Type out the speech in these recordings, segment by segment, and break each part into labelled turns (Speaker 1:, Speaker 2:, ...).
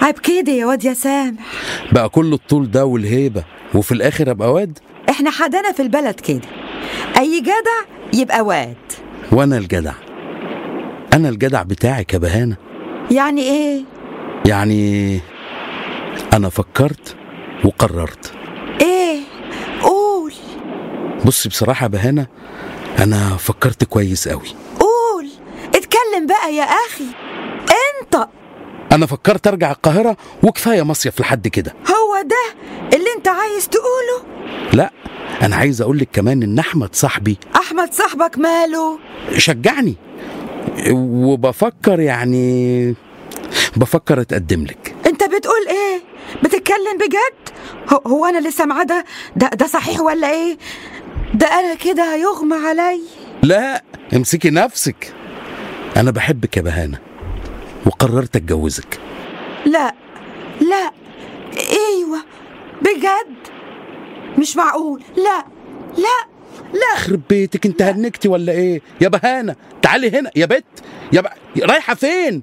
Speaker 1: عيب كده يا واد يا سامح
Speaker 2: بقى كل الطول ده والهيبة وفي الآخر أبقى واد
Speaker 1: احنا حدانا في البلد كده اي جدع يبقى واد
Speaker 2: وأنا الجدع أنا الجدع بتاعك يا بهانة
Speaker 1: يعني ايه
Speaker 2: يعني أنا فكرت وقررت
Speaker 1: ايه قول
Speaker 2: بص بصراحة يا بهانة أنا فكرت كويس قوي
Speaker 1: قول اتكلم بقى يا اخي انت
Speaker 2: أنا فكرت أرجع القاهرة وكفاية مصيف لحد كده
Speaker 1: هو ده اللي انت عايز تقوله
Speaker 2: لا أنا عايز أقول لك كمان إن أحمد صاحبي
Speaker 1: احمد صاحبك ماله
Speaker 2: شجعني وبفكر يعني بفكر أتقدم لك
Speaker 1: انت بتقول ايه بتتكلم بجد هو, هو انا لسه معاه ده ده ده صحيح ولا ايه ده انا كده هيغمى علي
Speaker 2: لا امسكي نفسك أنا بحبك يا بهانة وقررت أتجوزك
Speaker 1: لا لا ايوه بجد مش معقول لا لا لا
Speaker 2: يخرب بيتك انت هنكتي ولا ايه يا بهانة تعالي هنا يا بت يا ب... رايحة فين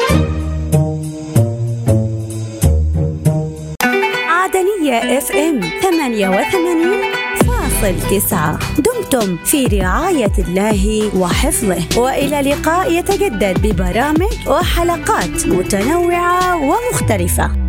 Speaker 3: عدنية اف ام 88 فاصل تسعة دمتم في رعاية الله وحفظه وإلى لقاء يتجدد ببرامج وحلقات متنوعة ومختلفة